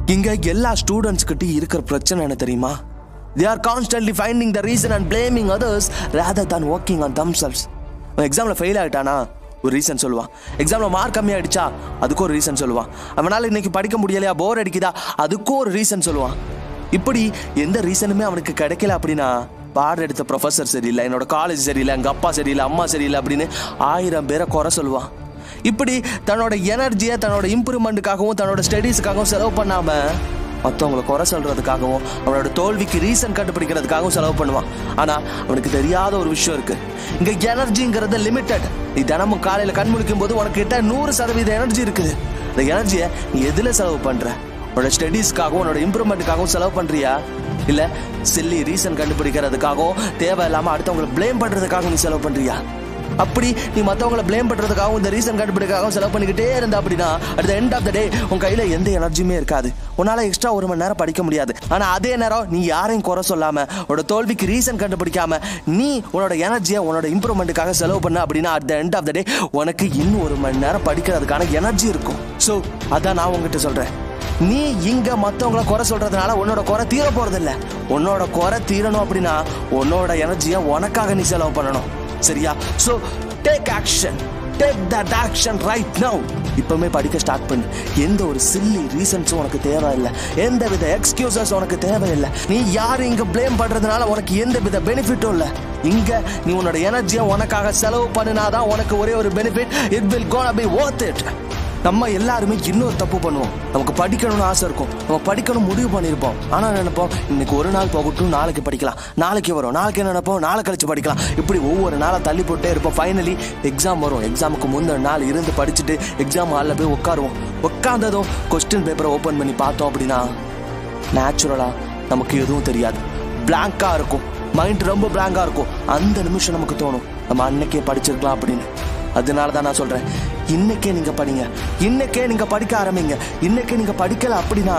இங்க எல்லா ஸ்டூடெண்ட்ஸ் கிட்ட இருக்கிற பிரச்சனை என்ன தெரியுமா they are constantly finding the reason and blaming others rather than working on themselves அவன் எக்ஸாமில் ஃபெயில் ஆகிட்டானா ஒரு ரீசன் சொல்லுவான் எக்ஸாமில் மார்க் கம்மியாயிடுச்சா அதுக்கும் ஒரு ரீசன் சொல்லுவான் அவனால் இன்னைக்கு படிக்க முடியலையா போர் அடிக்குதா அதுக்கும் ஒரு ரீசன் சொல்லுவான் இப்படி எந்த ரீசனுமே அவனுக்கு கிடைக்கல அப்படின்னா பாடம் எடுத்த ப்ரொஃபஸர் சரியில்லை என்னோட காலேஜ் சரியில்லை எங்கள் அப்பா சரியில்லை அம்மா சரியில்லை அப்படின்னு ஆயிரம் பேரை குறை சொல்லுவான் இப்படி தன்னோட எனர்ஜியை தன்னோட இம்ப்ரூவ்மெண்ட்டுக்காகவும் தன்னோட ஸ்டடீஸுக்காகவும் செலவு பண்ணாம மற்றவங்களை குறை சொல்றதுக்காகவும் அவனோட தோல்விக்கு ரீசன் கண்டுபிடிக்கிறதுக்காகவும் செலவு பண்ணுவான் ஆனா அவனுக்கு தெரியாத ஒரு விஷயம் இருக்கு இங்க எனர்ஜிங்கிறது லிமிட்டட் நீ தினமும் காலையில கண் முழிக்கும் போது உனக்கு கிட்ட நூறு சதவீத எனர்ஜி இருக்குது இந்த எனர்ஜியை நீ எதுல செலவு பண்ற உன்னோட ஸ்டடீஸ்க்காகவும் உன்னோட இம்ப்ரூவ்மெண்ட்டுக்காகவும் செலவு பண்றியா இல்ல சில்லி ரீசன் கண்டுபிடிக்கிறதுக்காகவும் தேவையில்லாம அடுத்தவங்களை ப்ளேம் பண்றதுக்காகவும் நீ செலவு பண்றியா அப்படி நீ மத்தவங்கள ப்ளேம் பண்றதுக்காகவும் இந்த ரீசன் கண்டுபிடிக்காகவும் செலவு பண்ணிக்கிட்டே இருந்தா அப்படின்னா at end of the day உன் கையில எந்த எனர்ஜியுமே இருக்காது உன்னால எக்ஸ்ட்ரா ஒரு மணி நேரம் படிக்க முடியாது ஆனா அதே நேரம் நீ யாரையும் குறை சொல்லாம உன்னோட தோல்விக்கு ரீசன் கண்டுபிடிக்காம நீ உன்னோட எனர்ஜியை உன்னோட இம்ப்ரூவ்மெண்ட்டுக்காக செலவு பண்ண அப்படின்னா at end of the day உனக்கு இன்னும் ஒரு மணி நேரம் படிக்கிறதுக்கான எனர்ஜி இருக்கும் ஸோ அதான் நான் உங்ககிட்ட சொல்றேன் நீ இங்க மத்தவங்கள குறை சொல்றதுனால உன்னோட குறை தீர போறது இல்ல உன்னோட குறை தீரணும் அப்படின்னா உன்னோட எனர்ஜியை உனக்காக நீ செலவு பண்ணணும் சரியா so take action take that action right now இப்பவுமே படிக்க ஸ்டார்ட் பண்ணு எந்த ஒரு சில்லி ரீசன்ஸும் உனக்கு தேவையில்லை எந்த வித எக்ஸ்கியூசஸ் உனக்கு தேவையில்லை நீ யாரும் இங்க ப்ளேம் பண்றதுனால உனக்கு எந்த வித பெனிஃபிட்டும் இல்லை இங்க நீ உன்னோட எனர்ஜியை உனக்காக செலவு பண்ணினாதான் உனக்கு ஒரே ஒரு benefit it will gonna be worth it நம்ம எல்லாருமே இன்னொரு தப்பு பண்ணுவோம் நமக்கு படிக்கணும்னு ஆசை இருக்கும் நம்ம படிக்கணும் முடிவு பண்ணியிருப்போம் ஆனா நினைப்போம் இன்னைக்கு ஒரு நாள் போகட்டும் நாளைக்கு படிக்கலாம் நாளைக்கு வரும் நாளைக்கு என்ன நினைப்போம் நாளை கழிச்சு படிக்கலாம் இப்படி ஒவ்வொரு நாளை தள்ளி போட்டே இருப்போம் ஃபைனலி எக்ஸாம் வரும் எக்ஸாமுக்கு முந்தின நாள் இருந்து படிச்சுட்டு எக்ஸாம் ஹாலில் போய் உட்காருவோம் உட்காந்ததும் கொஸ்டின் பேப்பரை ஓப்பன் பண்ணி பார்த்தோம் அப்படின்னா நேச்சுரலா நமக்கு எதுவும் தெரியாது பிளாங்கா இருக்கும் மைண்ட் ரொம்ப பிளாங்கா இருக்கும் அந்த நிமிஷம் நமக்கு தோணும் நம்ம அன்னைக்கே படிச்சிருக்கலாம் அப்படின்னு அதனால தான் நான் சொல்றேன் இன்னைக்கே நீங்க படிங்க இன்னைக்கே நீங்க படிக்க ஆரம்பிங்க இன்னைக்கே நீங்க படிக்கல அப்படின்னா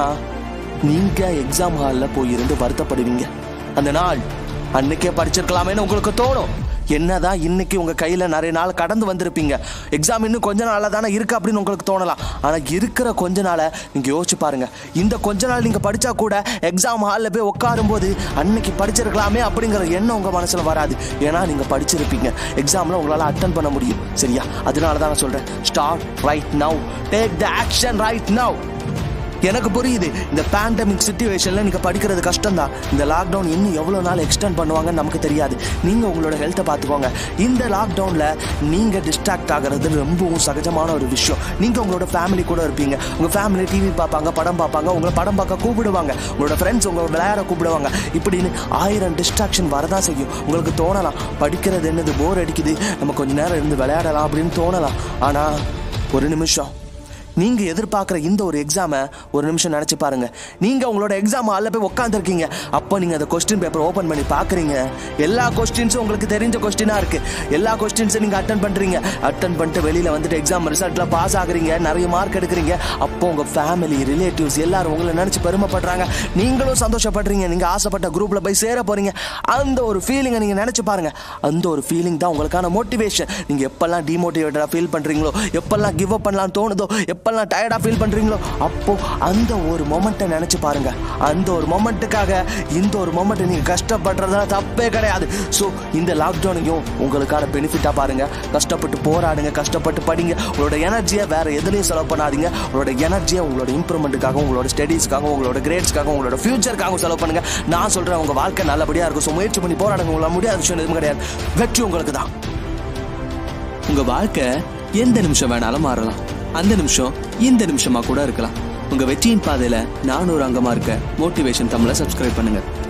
நீங்க எக்ஸாம் ஹால்ல போய் இருந்து வருத்தப்படுவீங்க அந்த நாள் அன்னைக்கே படிச்சிருக்கலாமேன்னு உங்களுக்கு தோணும் என்னதான் இன்னைக்கு உங்க கையில நிறைய நாள் கடந்து வந்திருப்பீங்க எக்ஸாம் இன்னும் கொஞ்ச நாளா தானே இருக்கு அப்படின்னு உங்களுக்கு தோணலாம் ஆனா இருக்கிற கொஞ்ச நாளை நீங்க யோசிச்சு பாருங்க இந்த கொஞ்ச நாள் நீங்க படிச்சா கூட எக்ஸாம் ஹாலில் போய் உட்காரும் போது அன்னைக்கு படிச்சிருக்கலாமே அப்படிங்கிற எண்ணம் உங்க மனசுல வராது ஏன்னா நீங்க படிச்சிருப்பீங்க எக்ஸாம்ல உங்களால அட்டன் பண்ண முடியும் சரியா அதனால தான் நான் சொல்றேன் start right now take the action right now எனக்கு புரியுது இந்த பேண்டமிக் சுச்சுவேஷன்ல நீங்க படிக்கிறது கஷ்டம் தான் இந்த லாக்டவுன் இன்னும் எவ்வளவு நாள் எக்ஸ்டெண்ட் பண்ணுவாங்கன்னு நமக்கு தெரியாது நீங்க உங்களோட ஹெல்த்தை பார்த்துக்கோங்க இந்த லாக்டவுன்ல நீங்க டிஸ்ட்ராக்ட் ஆகிறது ரொம்பவும் சகஜமான ஒரு விஷயம் நீங்க உங்களோட ஃபேமிலி கூட இருப்பீங்க உங்க ஃபேமிலி டிவி பார்ப்பாங்க படம் பார்ப்பாங்க உங்களை படம் பார்க்க கூப்பிடுவாங்க உங்களோட ஃப்ரெண்ட்ஸ் உங்களை விளையாட கூப்பிடுவாங்க இப்படின்னு ஆயிரம் டிஸ்ட்ராக்ஷன் வரதான் செய்யும் உங்களுக்கு தோணலாம் படிக்கிறது என்னது போர் அடிக்குது நம்ம கொஞ்ச நேரம் இருந்து விளையாடலாம் அப்படின்னு தோணலாம் ஆனா ஒரு நிமிஷம் நீங்க எதிர்பார்க்குற இந்த ஒரு எக்ஸாமை ஒரு நிமிஷம் நினைச்சு பாருங்க நீங்க உங்களோட எக்ஸாம் ஹாலில் போய் உட்காந்துருக்கீங்க அப்போ நீங்க அந்த கொஸ்டின் பேப்பர் ஓபன் பண்ணி பாக்குறீங்க எல்லா கொஸ்டின்ஸும் உங்களுக்கு தெரிஞ்ச கொஸ்டினா இருக்கு எல்லா கொஸ்டின்ஸும் நீங்க அட்டன் பண்றீங்க அட்டன் பண்ணிட்டு வெளியில வந்துட்டு எக்ஸாம் ரிசல்ட்ல பாஸ் ஆகுறீங்க நிறைய மார்க் எடுக்கிறீங்க அப்போ உங்க ஃபேமிலி ரிலேட்டிவ்ஸ் எல்லாரும் உங்களை நினைச்சு பெருமைப்படுறாங்க நீங்களும் சந்தோஷப்படுறீங்க நீங்க ஆசைப்பட்ட குரூப்ல போய் சேர போறீங்க அந்த ஒரு ஃபீலிங்கை நீங்க நினைச்சு பாருங்க அந்த ஒரு ஃபீலிங் தான் உங்களுக்கான மோட்டிவேஷன் நீங்க எப்பெல்லாம் டிமோட்டிவேட்டடா ஃபீல் பண்றீங்களோ எப்பெல்லாம் கிவ் அப் பண்ணலாம் தோணுதோ எப்பெல்லாம் டயர்டா ஃபீல் பண்றீங்களோ அப்போ அந்த ஒரு மொமெண்ட்டை நினைச்சு பாருங்க அந்த ஒரு மொமெண்ட்டுக்காக இந்த ஒரு மொமெண்ட்டை நீங்க கஷ்டப்படுறதுல தப்பே கிடையாது ஸோ இந்த லாக்டவுனையும் உங்களுக்கான பெனிஃபிட்டா பாருங்க கஷ்டப்பட்டு போராடுங்க கஷ்டப்பட்டு படிங்க உங்களோட எனர்ஜியை வேற எதுலையும் செலவு பண்ணாதீங்க உங்களோட எனர்ஜியை உங்களோட இம்ப்ரூவ்மெண்ட்டுக்காக உங்களோட ஸ்டடீஸ்க்காக உங்களோட கிரேட்ஸ்க்காக உங்களோட ஃபியூச்சருக்காகவும் செலவு பண்ணுங்க நான் சொல்றேன் உங்க வாழ்க்கை நல்லபடியா இருக்கும் ஸோ முயற்சி பண்ணி போராடுங்க உங்களால் முடியாத விஷயம் எதுவும் கிடையாது வெற்றி உங்களுக்கு தான் உங்க வாழ்க்கை எந்த நிமிஷம் வேணாலும் மாறலாம் அந்த நிமிஷம் இந்த நிமிஷமா கூட இருக்கலாம் உங்க வெற்றியின் பாதையில நானும் ஒரு அங்கமா இருக்க மோட்டிவேஷன் தமிழை சப்ஸ்கிரைப் பண்ணுங்க